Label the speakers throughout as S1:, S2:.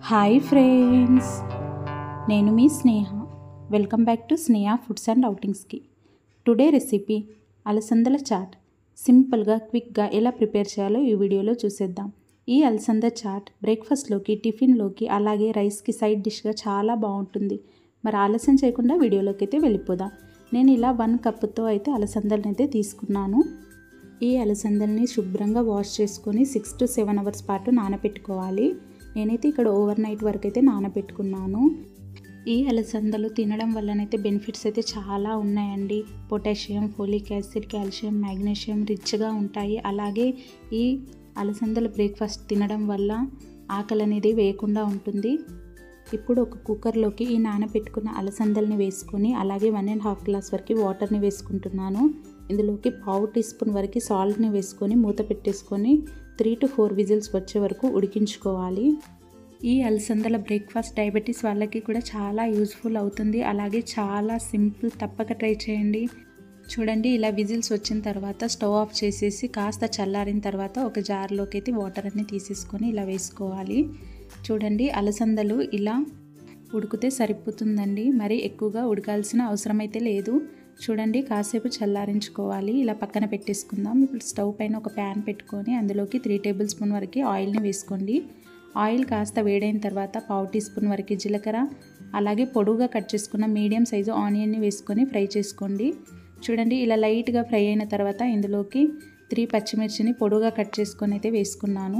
S1: hi friends నేను మీ Sneha welcome back to Sneha foods and అవుటింగ్స్కి టుడే రెసిపీ అలసందల చాట్ సింపుల్గా క్విక్గా ఎలా ప్రిపేర్ చేయాలో ఈ వీడియోలో చూసేద్దాం ఈ అలసంద చాట్ బ్రేక్ఫాస్ట్లోకి టిఫిన్లోకి అలాగే రైస్కి సైడ్ డిష్గా చాలా బాగుంటుంది మరి ఆలస్యం చేయకుండా వీడియోలోకి అయితే వెళ్ళిపోదాం నేను ఇలా వన్ కప్తో అయితే అలసందలను అయితే తీసుకున్నాను ఈ అలసందల్ని శుభ్రంగా వాష్ చేసుకొని సిక్స్ టు సెవెన్ అవర్స్ పాటు నానబెట్టుకోవాలి నేనైతే ఇక్కడ ఓవర్ నైట్ వరకు అయితే నానబెట్టుకున్నాను ఈ అలసందలు తినడం వల్లనైతే బెనిఫిట్స్ అయితే చాలా ఉన్నాయండి potassium folic acid calcium magnesium రిచ్గా ఉంటాయి అలాగే ఈ అలసందల బ్రేక్ఫాస్ట్ తినడం వల్ల ఆకలి అనేది వేయకుండా ఉంటుంది ఇప్పుడు ఒక కుక్కర్లోకి ఈ నానబెట్టుకున్న అలసందల్ని వేసుకొని అలాగే వన్ అండ్ హాఫ్ గ్లాస్ వరకు వాటర్ని వేసుకుంటున్నాను ఇందులోకి పావు టీ స్పూన్ వరకు సాల్ట్ని వేసుకొని మూత పెట్టేసుకొని త్రీ టు ఫోర్ విజిల్స్ వచ్చే వరకు ఉడికించుకోవాలి ఈ అలసందల బ్రేక్ఫాస్ట్ డయాబెటీస్ వాళ్ళకి కూడా చాలా యూజ్ఫుల్ అవుతుంది అలాగే చాలా సింపుల్ తప్పక ట్రై చేయండి చూడండి ఇలా విజిల్స్ వచ్చిన తర్వాత స్టవ్ ఆఫ్ చేసేసి కాస్త చల్లారిన తర్వాత ఒక జార్లోకి అయితే వాటర్ అన్ని తీసేసుకొని ఇలా వేసుకోవాలి చూడండి అలసందలు ఇలా ఉడికితే సరిపోతుందండి మరి ఎక్కువగా ఉడకాల్సిన అవసరం అయితే లేదు చూడండి కాసేపు చల్లారించుకోవాలి ఇలా పక్కన పెట్టేసుకుందాం ఇప్పుడు స్టవ్ పైన ఒక ప్యాన్ పెట్టుకొని అందులోకి త్రీ టేబుల్ స్పూన్ వరకు ఆయిల్ని వేసుకోండి ఆయిల్ కాస్త వేడైన తర్వాత పావు టీ స్పూన్ వరకు జీలకర్ర అలాగే పొడువుగా కట్ చేసుకున్న మీడియం సైజు ఆనియన్ని వేసుకొని ఫ్రై చేసుకోండి చూడండి ఇలా లైట్గా ఫ్రై అయిన తర్వాత ఇందులోకి త్రీ పచ్చిమిర్చిని పొడువుగా కట్ చేసుకొని అయితే వేసుకున్నాను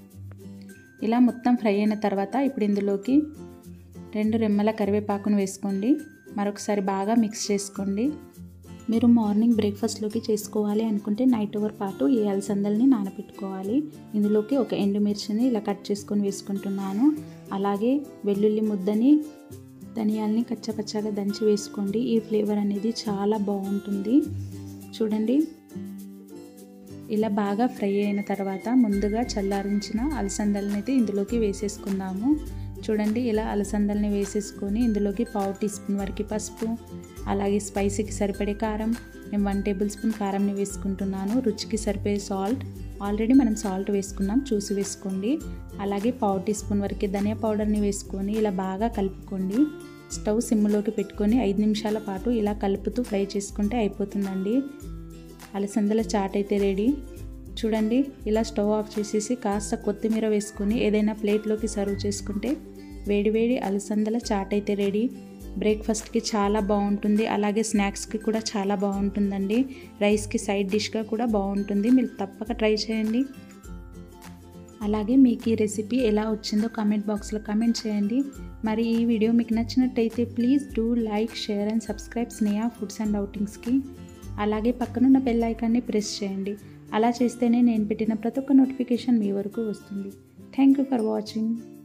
S1: ఇలా మొత్తం ఫ్రై అయిన తర్వాత ఇప్పుడు ఇందులోకి రెండు రెమ్మల కరివేపాకును వేసుకోండి మరొకసారి బాగా మిక్స్ చేసుకోండి మీరు మార్నింగ్ బ్రేక్ఫాస్ట్లోకి చేసుకోవాలి అనుకుంటే నైట్ ఓవర్ పాటు ఈ అలసందల్ని నానబెట్టుకోవాలి ఇందులోకి ఒక ఎండుమిర్చిని ఇలా కట్ చేసుకొని వేసుకుంటున్నాను అలాగే వెల్లుల్లి ముద్దని ధనియాల్ని కచ్చపచ్చగా దంచి వేసుకోండి ఈ ఫ్లేవర్ అనేది చాలా బాగుంటుంది చూడండి ఇలా బాగా ఫ్రై అయిన తర్వాత ముందుగా చల్లారించిన అలసందల్ని అయితే ఇందులోకి వేసేసుకుందాము చూడండి ఇలా అలసందల్ని వేసేసుకొని ఇందులోకి పావు టీ స్పూన్ వరకు పసుపు అలాగే స్పైసీకి సరిపడే కారం నేను వన్ టేబుల్ స్పూన్ కారంని వేసుకుంటున్నాను రుచికి సరిపోయే సాల్ట్ ఆల్రెడీ మనం సాల్ట్ వేసుకున్నాం చూసి వేసుకోండి అలాగే పావు టీ స్పూన్ వరకు ధనియా పౌడర్ని వేసుకొని ఇలా బాగా కలుపుకోండి స్టవ్ సిమ్లోకి పెట్టుకొని ఐదు నిమిషాల పాటు ఇలా కలుపుతూ ఫ్రై చేసుకుంటే అయిపోతుందండి అలసందల చాట్ అయితే రెడీ చూడండి ఇలా స్టవ్ ఆఫ్ చేసేసి కాస్త కొత్తిమీర వేసుకొని ఏదైనా ప్లేట్లోకి సర్వ్ చేసుకుంటే వేడివేడి అలసందల చాట్ అయితే రెడీ బ్రేక్ఫాస్ట్కి చాలా బాగుంటుంది అలాగే స్నాక్స్కి కూడా చాలా బాగుంటుందండి రైస్కి సైడ్ డిష్గా కూడా బాగుంటుంది మీరు తప్పక ట్రై చేయండి అలాగే మీకు ఈ రెసిపీ ఎలా వచ్చిందో కామెంట్ బాక్స్లో కామెంట్ చేయండి మరి ఈ వీడియో మీకు నచ్చినట్టయితే please do like share and subscribe Sneha foods and అవుటింగ్స్కి అలాగే పక్కనున్న బెల్ ఐకాన్ని ప్రెస్ చేయండి అలా చేస్తేనే నేను పెట్టిన ప్రతి ఒక్క నోటిఫికేషన్ మీ వరకు వస్తుంది థ్యాంక్ యూ ఫర్ వాచింగ్